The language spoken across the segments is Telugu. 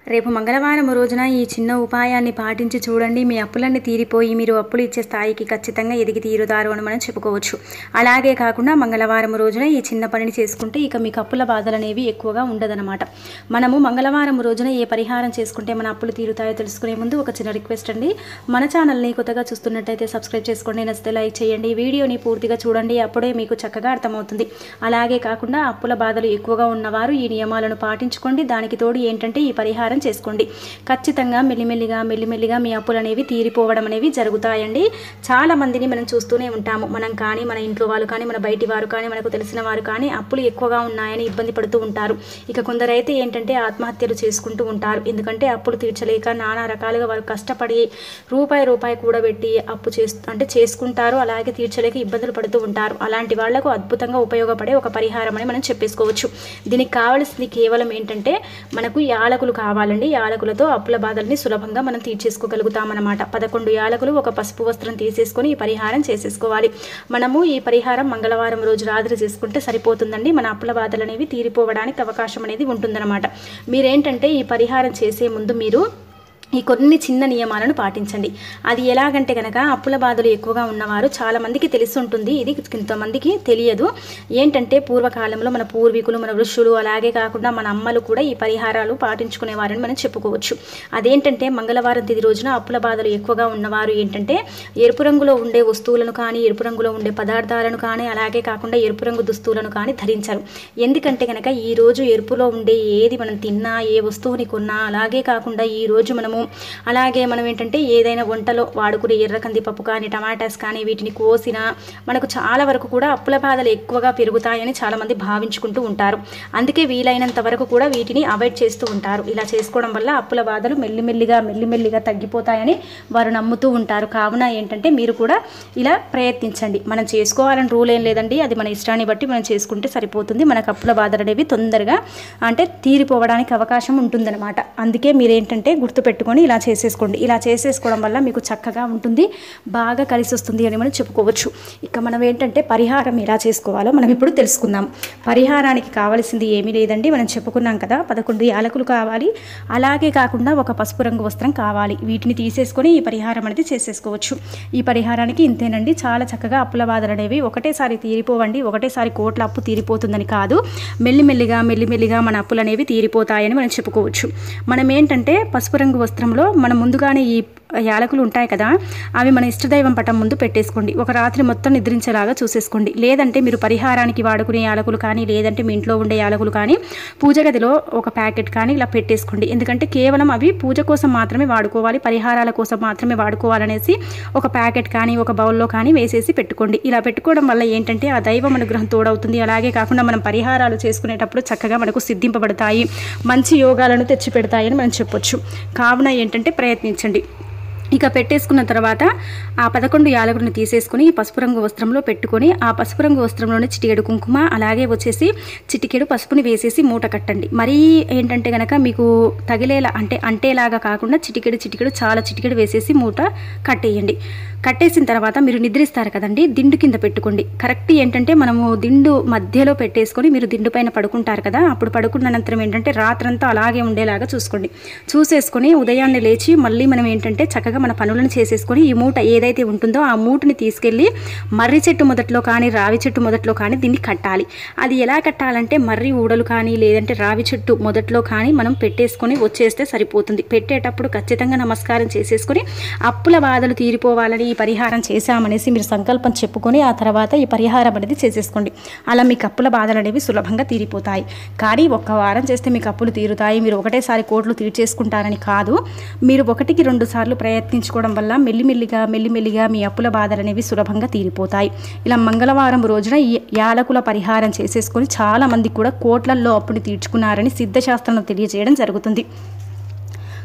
రేపు మంగళవారం రోజున ఈ చిన్న ఉపాయాన్ని పాటించి చూడండి మీ అప్పులన్నీ తీరిపోయి మీరు అప్పులు ఇచ్చే స్థాయికి ఖచ్చితంగా ఎదిగి తీరుతారు అని మనం చెప్పుకోవచ్చు అలాగే కాకుండా మంగళవారం రోజున ఈ చిన్న పనిని చేసుకుంటే ఇక మీకు అప్పుల బాధలు అనేవి ఎక్కువగా ఉండదన్నమాట మనము మంగళవారం రోజున ఏ పరిహారం చేసుకుంటే మన అప్పులు తీరుతాయో తెలుసుకునే ముందు ఒక చిన్న రిక్వెస్ట్ అండి మన ఛానల్ని కొత్తగా చూస్తున్నట్టయితే సబ్స్క్రైబ్ చేసుకోండి నచ్చితే లైక్ చేయండి ఈ వీడియోని పూర్తిగా చూడండి అప్పుడే మీకు చక్కగా అర్థమవుతుంది అలాగే కాకుండా అప్పుల బాధలు ఎక్కువగా ఉన్నవారు ఈ నియమాలను పాటించుకోండి దానికి తోడు ఏంటంటే ఈ పరిహారం చేసుకోండి ఖచ్చితంగా మెల్లిమెల్లిగా మెల్లిమెల్లిగా మీ అప్పులు అనేవి తీరిపోవడం అనేవి జరుగుతాయండి చాలా మందిని మనం చూస్తూనే ఉంటాము మనం కానీ మన ఇంట్లో వాళ్ళు కానీ మన బయటి వారు కానీ మనకు తెలిసిన వారు కానీ అప్పులు ఎక్కువగా ఉన్నాయని ఇబ్బంది పడుతూ ఉంటారు ఇక కొందరైతే ఏంటంటే ఆత్మహత్యలు చేసుకుంటూ ఉంటారు ఎందుకంటే అప్పులు తీర్చలేక నానా రకాలుగా వారు కష్టపడి రూపాయి రూపాయి కూడబెట్టి అప్పు చేస్తూ అంటే చేసుకుంటారు అలాగే తీర్చలేక ఇబ్బందులు పడుతూ ఉంటారు అలాంటి వాళ్లకు అద్భుతంగా ఉపయోగపడే ఒక పరిహారం అని మనం చెప్పేసుకోవచ్చు దీనికి కావాల్సింది కేవలం ఏంటంటే మనకు యాలకులు కావాలండి యాలకులతో అప్పుల బాధల్ని సులభంగా మనం తీర్చేసుకోగలుగుతామన్నమాట పదకొండు యాలకులు ఒక పసుపు వస్త్రం తీసేసుకొని ఈ పరిహారం చేసేసుకోవాలి మనము ఈ పరిహారం మంగళవారం రోజు రాత్రి చేసుకుంటే సరిపోతుందండి మన అప్పుల బాధలు అనేవి తీరిపోవడానికి అవకాశం అనేది ఉంటుందన్నమాట మీరేంటంటే ఈ పరిహారం చేసే ముందు మీరు ఈ కొన్ని చిన్న నియమాలను పాటించండి అది ఎలాగంటే కనుక అప్పుల బాధలు ఎక్కువగా ఉన్నవారు చాలా మందికి తెలిసి ఉంటుంది ఇది కొంతమందికి తెలియదు ఏంటంటే పూర్వకాలంలో మన పూర్వీకులు మన ఋషులు అలాగే కాకుండా మన అమ్మలు కూడా ఈ పరిహారాలు పాటించుకునేవారని మనం చెప్పుకోవచ్చు అదేంటంటే మంగళవారం తిది రోజున అప్పుల బాధలు ఎక్కువగా ఉన్నవారు ఏంటంటే ఎరుపు రంగులో ఉండే వస్తువులను కానీ ఎరుపు రంగులో ఉండే పదార్థాలను కానీ అలాగే కాకుండా ఎరుపు రంగు దుస్తువులను కానీ ధరించరు ఎందుకంటే కనుక ఈ రోజు ఎరుపులో ఉండే ఏది మనం తిన్నా ఏ వస్తువుని కొన్నా అలాగే కాకుండా ఈ రోజు మనము అలాగే మనం ఏంటంటే ఏదైనా వంటలో వాడుకునే ఎర్ర కందిపప్పు కానీ టమాటాస్ కానీ వీటిని కోసినా మనకు చాలా వరకు కూడా అప్పుల బాధలు ఎక్కువగా పెరుగుతాయని చాలామంది భావించుకుంటూ ఉంటారు అందుకే వీలైనంత వరకు కూడా వీటిని అవాయిడ్ చేస్తూ ఉంటారు ఇలా చేసుకోవడం వల్ల అప్పుల బాధలు మెల్లిమెల్లిగా మెల్లిమెల్లిగా తగ్గిపోతాయని వారు నమ్ముతూ ఉంటారు కావున ఏంటంటే మీరు కూడా ఇలా ప్రయత్నించండి మనం చేసుకోవాలని రూల్ ఏం లేదండి అది మన ఇష్టాన్ని బట్టి మనం చేసుకుంటే సరిపోతుంది మనకు అప్పుల బాధలు అనేవి తొందరగా అంటే తీరిపోవడానికి అవకాశం ఉంటుందన్నమాట అందుకే మీరేంటంటే గుర్తుపెట్టుకొని ఇలా చేసేసుకోండి ఇలా చేసేసుకోవడం వల్ల మీకు చక్కగా ఉంటుంది బాగా కలిసి వస్తుంది అని మనం చెప్పుకోవచ్చు ఇక మనం ఏంటంటే పరిహారం ఎలా చేసుకోవాలో మనం ఇప్పుడు తెలుసుకుందాం పరిహారానికి కావాల్సింది ఏమీ లేదండి మనం చెప్పుకున్నాం కదా పదకొండు యాలకులు కావాలి అలాగే కాకుండా ఒక పసుపు రంగు వస్త్రం కావాలి వీటిని తీసేసుకొని ఈ పరిహారం అనేది చేసేసుకోవచ్చు ఈ పరిహారానికి ఇంతేనండి చాలా చక్కగా అప్పుల బాధలు అనేవి ఒకటేసారి తీరిపోవండి ఒకటేసారి కోట్ల అప్పు తీరిపోతుందని కాదు మెల్లిమెల్లిగా మెల్లిమెల్లిగా మన అప్పులు అనేవి తీరిపోతాయని మనం చెప్పుకోవచ్చు మనం ఏంటంటే పసుపు రంగు వస్త్రంలో మనం ముందుగానే ఈ యాలకులు ఉంటాయి కదా అవి మన ఇష్టదైవం పటం ముందు పెట్టేసుకోండి ఒక రాత్రి మొత్తం నిద్రించేలాగా చూసేసుకోండి లేదంటే మీరు పరిహారానికి వాడుకునే యాలకులు కానీ లేదంటే మీ ఇంట్లో ఉండే యాలకులు కానీ పూజ గదిలో ఒక ప్యాకెట్ కానీ ఇలా పెట్టేసుకోండి ఎందుకంటే కేవలం అవి పూజ కోసం మాత్రమే వాడుకోవాలి పరిహారాల కోసం మాత్రమే వాడుకోవాలనేసి ఒక ప్యాకెట్ కానీ ఒక బౌల్లో కానీ వేసేసి పెట్టుకోండి ఇలా పెట్టుకోవడం వల్ల ఏంటంటే ఆ దైవం అనుగ్రహం తోడవుతుంది అలాగే కాకుండా మనం పరిహారాలు చేసుకునేటప్పుడు చక్కగా మనకు సిద్ధింపబడతాయి మంచి యోగాలను తెచ్చిపెడతాయని మనం చెప్పొచ్చు కావున ఏంటంటే ప్రయత్నించండి ఇక పెట్టేసుకున్న తర్వాత ఆ పదకొండు యాలకులను తీసేసుకొని పసుపు రంగు వస్త్రంలో పెట్టుకొని ఆ పసుపు రంగు వస్త్రంలోనే చిటికెడు కుంకుమ అలాగే వచ్చేసి చిటికెడు పసుపుని వేసేసి మూట కట్టండి మరీ ఏంటంటే కనుక మీకు తగిలేలా అంటే అంటేలాగా కాకుండా చిటికెడు చిటికెడు చాలా చిటికెడు వేసేసి మూట కట్టేయండి కట్టేసిన తర్వాత మీరు నిద్రిస్తారు కదండి దిండు కింద పెట్టుకోండి కరెక్ట్ ఏంటంటే మనము దిండు మధ్యలో పెట్టేసుకొని మీరు దిండు పైన పడుకుంటారు కదా అప్పుడు పడుకున్న అనంతరం ఏంటంటే రాత్రంతా అలాగే ఉండేలాగా చూసుకోండి చూసేసుకొని ఉదయాన్నే లేచి మళ్ళీ మనం ఏంటంటే చక్కగా మన పనులను చేసేసుకొని ఈ మూట ఏదైతే ఉంటుందో ఆ మూటని తీసుకెళ్ళి మర్రి చెట్టు మొదట్లో కానీ రావి చెట్టు మొదట్లో కానీ దీన్ని కట్టాలి అది ఎలా కట్టాలంటే మర్రి ఊడలు కానీ లేదంటే రావి చెట్టు మొదట్లో కానీ మనం పెట్టేసుకొని వచ్చేస్తే సరిపోతుంది పెట్టేటప్పుడు ఖచ్చితంగా నమస్కారం చేసేసుకొని అప్పుల బాధలు తీరిపోవాలని ఈ పరిహారం చేశామనేసి మీరు సంకల్పం చెప్పుకొని ఆ తర్వాత ఈ పరిహారం అనేది చేసేసుకోండి అలా మీకు అప్పుల బాధలు అనేవి సులభంగా తీరిపోతాయి కానీ ఒక్క వారం చేస్తే మీకు అప్పులు తీరుతాయి మీరు ఒకటేసారి కోట్లు తీర్చేసుకుంటారని కాదు మీరు ఒకటికి రెండు సార్లు ప్రయత్నించుకోవడం వల్ల మెల్లిమెల్లిగా మెల్లిమెల్లిగా మీ అప్పుల బాధలు అనేవి సులభంగా తీరిపోతాయి ఇలా మంగళవారం రోజున ఈ యాలకుల పరిహారం చేసేసుకొని చాలా మంది కూడా కోట్లల్లో అప్పుని తీర్చుకున్నారని సిద్ధశాస్త్రంలో తెలియజేయడం జరుగుతుంది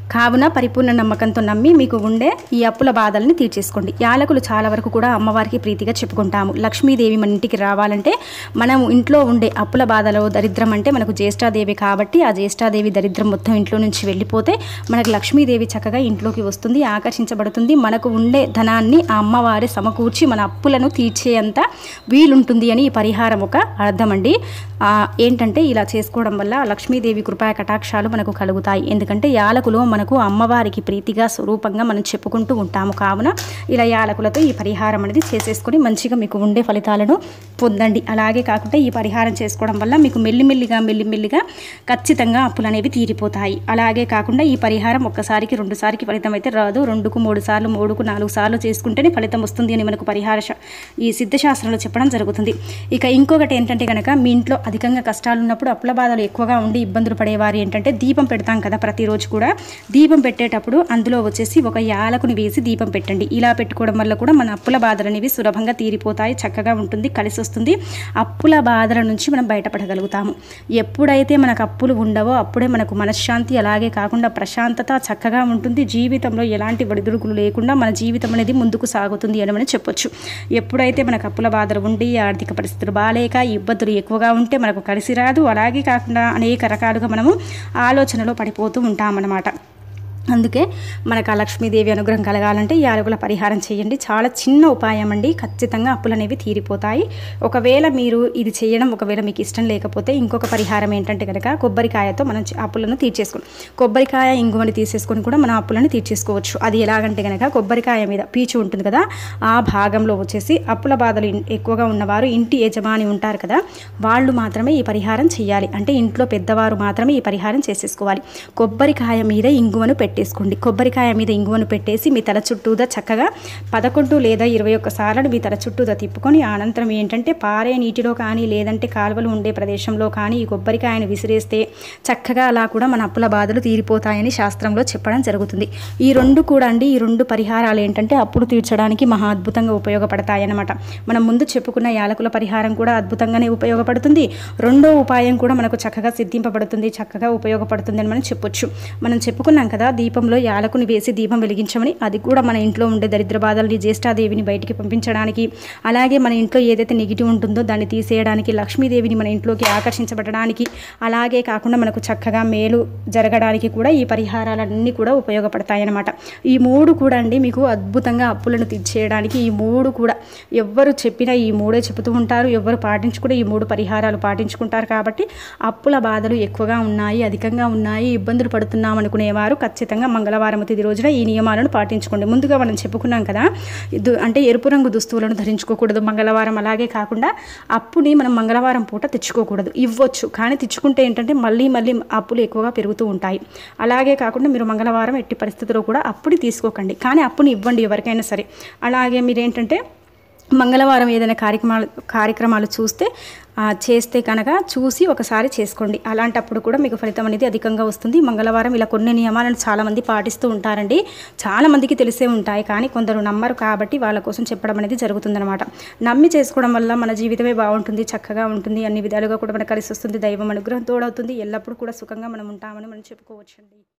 కావున పరిపూర్ణ నమ్మకంతో నమ్మి మీకు ఉండే ఈ అప్పుల బాధల్ని తీర్చేసుకోండి యాలకులు చాలా వరకు కూడా అమ్మవారికి ప్రీతిగా చెప్పుకుంటాము లక్ష్మీదేవి మన ఇంటికి రావాలంటే మనం ఇంట్లో ఉండే అప్పుల బాధలో దరిద్రం అంటే మనకు జ్యేష్ఠాదేవి కాబట్టి ఆ జ్యేష్ఠాదేవి దరిద్రం మొత్తం ఇంట్లో నుంచి వెళ్ళిపోతే మనకు లక్ష్మీదేవి చక్కగా ఇంట్లోకి వస్తుంది ఆకర్షించబడుతుంది మనకు ఉండే ధనాన్ని ఆ అమ్మవారి సమకూర్చి మన అప్పులను తీర్చేంత వీలుంటుంది అని ఈ పరిహారం ఒక అర్థం అండి ఆ, ఏంటంటే ఇలా చేసుకోవడం వల్ల లక్ష్మీదేవి కృపా కటాక్షాలు మనకు కలుగుతాయి ఎందుకంటే యాలకులు మనకు అమ్మవారికి ప్రీతిగా స్వరూపంగా మనం చెప్పుకుంటూ ఉంటాము కావున ఇలా యాలకులతో ఈ పరిహారం అనేది చేసేసుకొని మంచిగా మీకు ఉండే ఫలితాలను పొందండి అలాగే కాకుండా ఈ పరిహారం చేసుకోవడం వల్ల మీకు మెల్లిమెల్లిగా మెల్లిమెల్లిగా ఖచ్చితంగా అప్పులు అనేవి తీరిపోతాయి అలాగే కాకుండా ఈ పరిహారం ఒక్కసారికి రెండు సారికి ఫలితం అయితే రాదు రెండుకు మూడు సార్లు మూడుకు నాలుగు సార్లు చేసుకుంటేనే ఫలితం వస్తుంది అని మనకు పరిహార శా- ఈ సిద్ధశాస్త్రంలో చెప్పడం జరుగుతుంది ఇక ఇంకొకటి ఏంటంటే కనుక మీ ఇంట్లో అధికంగా కష్టాలు ఉన్నప్పుడు అప్పుల బాధలు ఎక్కువగా ఉండి ఇబ్బందులు పడేవారు ఏంటంటే దీపం పెడతాం కదా ప్రతిరోజు కూడా దీపం పెట్టేటప్పుడు అందులో వచ్చేసి ఒక యాలకుని వేసి దీపం పెట్టండి ఇలా పెట్టుకోవడం వల్ల కూడా మన అప్పుల బాధలు అనేవి సులభంగా తీరిపోతాయి చక్కగా ఉంటుంది కలిసి వస్తుంది అప్పుల బాధల నుంచి మనం బయటపడగలుగుతాము ఎప్పుడైతే మనకు అప్పులు ఉండవో అప్పుడే మనకు మనశ్శాంతి అలాగే కాకుండా ప్రశాంతత చక్కగా ఉంటుంది జీవితంలో ఎలాంటి ఒడిదుడుకులు లేకుండా మన జీవితం అనేది ముందుకు సాగుతుంది అని మనం చెప్పొచ్చు ఎప్పుడైతే మనకు అప్పుల బాధలు ఉండి ఆర్థిక పరిస్థితులు బాగాలేక ఇబ్బందులు ఎక్కువగా ఉంటే మనకు కలిసి రాదు అలాగే కాకుండా అనేక రకాలుగా మనము ఆలోచనలో పడిపోతూ ఉంటామన్నమాట అందుకే మనకు ఆ లక్ష్మీదేవి అనుగ్రహం కలగాలంటే ఈ ఆరుగుల పరిహారం చేయండి చాలా చిన్న ఉపాయం అండి ఖచ్చితంగా అప్పులు అనేవి తీరిపోతాయి ఒకవేళ మీరు ఇది చేయడం ఒకవేళ మీకు ఇష్టం లేకపోతే ఇంకొక పరిహారం ఏంటంటే కనుక కొబ్బరికాయతో మనం చ- అప్పులను తీర్చేసుకోండి కొబ్బరికాయ ఇంగువని తీసేసుకొని కూడా మనం అప్పులను తీర్చేసుకోవచ్చు అది ఎలాగంటే కనుక కొబ్బరికాయ మీద పీచు ఉంటుంది కదా ఆ భాగంలో వచ్చేసి అప్పుల బాధలు ఇన్- ఎక్కువగా ఉన్నవారు ఇంటి యజమాని ఉంటారు కదా వాళ్ళు మాత్రమే ఈ పరిహారం చేయాలి అంటే ఇంట్లో పెద్దవారు మాత్రమే ఈ పరిహారం చేసేసుకోవాలి కొబ్బరికాయ మీద ఇంగువను పెట్టేసుకోండి కొబ్బరికాయ మీద ఇంగువను పెట్టేసి మీ తల చుట్టూదా చక్కగా పదకొండు లేదా ఇరవై ఒక్క సార్లు మీ తల చుట్టూదా తిప్పుకొని అనంతరం ఏంటంటే పారే నీటిలో కానీ లేదంటే కాలువలు ఉండే ప్రదేశంలో కానీ ఈ కొబ్బరికాయను విసిరేస్తే చక్కగా అలా కూడా మన అప్పుల బాధలు తీరిపోతాయని శాస్త్రంలో చెప్పడం జరుగుతుంది ఈ రెండు కూడా అండి ఈ రెండు పరిహారాలు ఏంటంటే అప్పులు తీర్చడానికి మహా అద్భుతంగా ఉపయోగపడతాయి అన్నమాట మనం ముందు చెప్పుకున్న యాలకుల పరిహారం కూడా అద్భుతంగానే ఉపయోగపడుతుంది రెండో ఉపాయం కూడా మనకు చక్కగా సిద్ధింపబడుతుంది చక్కగా ఉపయోగపడుతుంది అని మనం చెప్పొచ్చు మనం చెప్పుకున్నాం కదా దీపంలో యాలకుని వేసి దీపం వెలిగించమని అది కూడా మన ఇంట్లో ఉండే దరిద్ర బాధల్ని జ్యేష్ఠాదేవిని బయటికి పంపించడానికి అలాగే మన ఇంట్లో ఏదైతే నెగిటివ్ ఉంటుందో దాన్ని తీసేయడానికి లక్ష్మీదేవిని మన ఇంట్లోకి ఆకర్షించబడడానికి అలాగే కాకుండా మనకు చక్కగా మేలు జరగడానికి కూడా ఈ పరిహారాలన్నీ కూడా ఉపయోగపడతాయి అన్నమాట ఈ మూడు కూడా అండి మీకు అద్భుతంగా అప్పులను తీర్చేయడానికి ఈ మూడు కూడా ఎవ్వరు చెప్పినా ఈ మూడే చెబుతూ ఉంటారు ఎవ్వరు పాటించుకునే ఈ మూడు పరిహారాలు పాటించుకుంటారు కాబట్టి అప్పుల బాధలు ఎక్కువగా ఉన్నాయి అధికంగా ఉన్నాయి ఇబ్బందులు పడుతున్నాం అనుకునేవారు ఖచ్చితంగా మంగళవారం తిది రోజున ఈ నియమాలను పాటించుకోండి ముందుగా మనం చెప్పుకున్నాం కదా దు- అంటే ఎరుపు రంగు దుస్తువులను ధరించుకోకూడదు మంగళవారం అలాగే కాకుండా అప్పుని మనం మంగళవారం పూట తెచ్చుకోకూడదు ఇవ్వచ్చు కానీ తెచ్చుకుంటే ఏంటంటే మళ్ళీ మళ్ళీ అప్పులు ఎక్కువగా పెరుగుతూ ఉంటాయి అలాగే కాకుండా మీరు మంగళవారం ఎట్టి పరిస్థితుల్లో కూడా అప్పుని తీసుకోకండి కానీ అప్పుని ఇవ్వండి ఎవరికైనా సరే అలాగే మీరేంటంటే మంగళవారం ఏదైనా కార్యక్రమాలు కార్యక్రమాలు చూస్తే ఆ, చేస్తే కనుక చూసి ఒకసారి చేసుకోండి అలాంటప్పుడు కూడా మీకు ఫలితం అనేది అధికంగా వస్తుంది మంగళవారం ఇలా కొన్ని నియమాలను చాలామంది పాటిస్తూ ఉంటారండి చాలామందికి తెలిసే ఉంటాయి కానీ కొందరు నమ్మరు కాబట్టి వాళ్ళ కోసం చెప్పడం అనేది జరుగుతుందన్నమాట నమ్మి చేసుకోవడం వల్ల మన జీవితమే బాగుంటుంది చక్కగా ఉంటుంది అన్ని విధాలుగా కూడా మనకు కలిసి వస్తుంది దైవం అనుగ్రహం తోడవుతుంది ఎల్లప్పుడూ కూడా సుఖంగా మనం ఉంటామని మనం చెప్పుకోవచ్చండి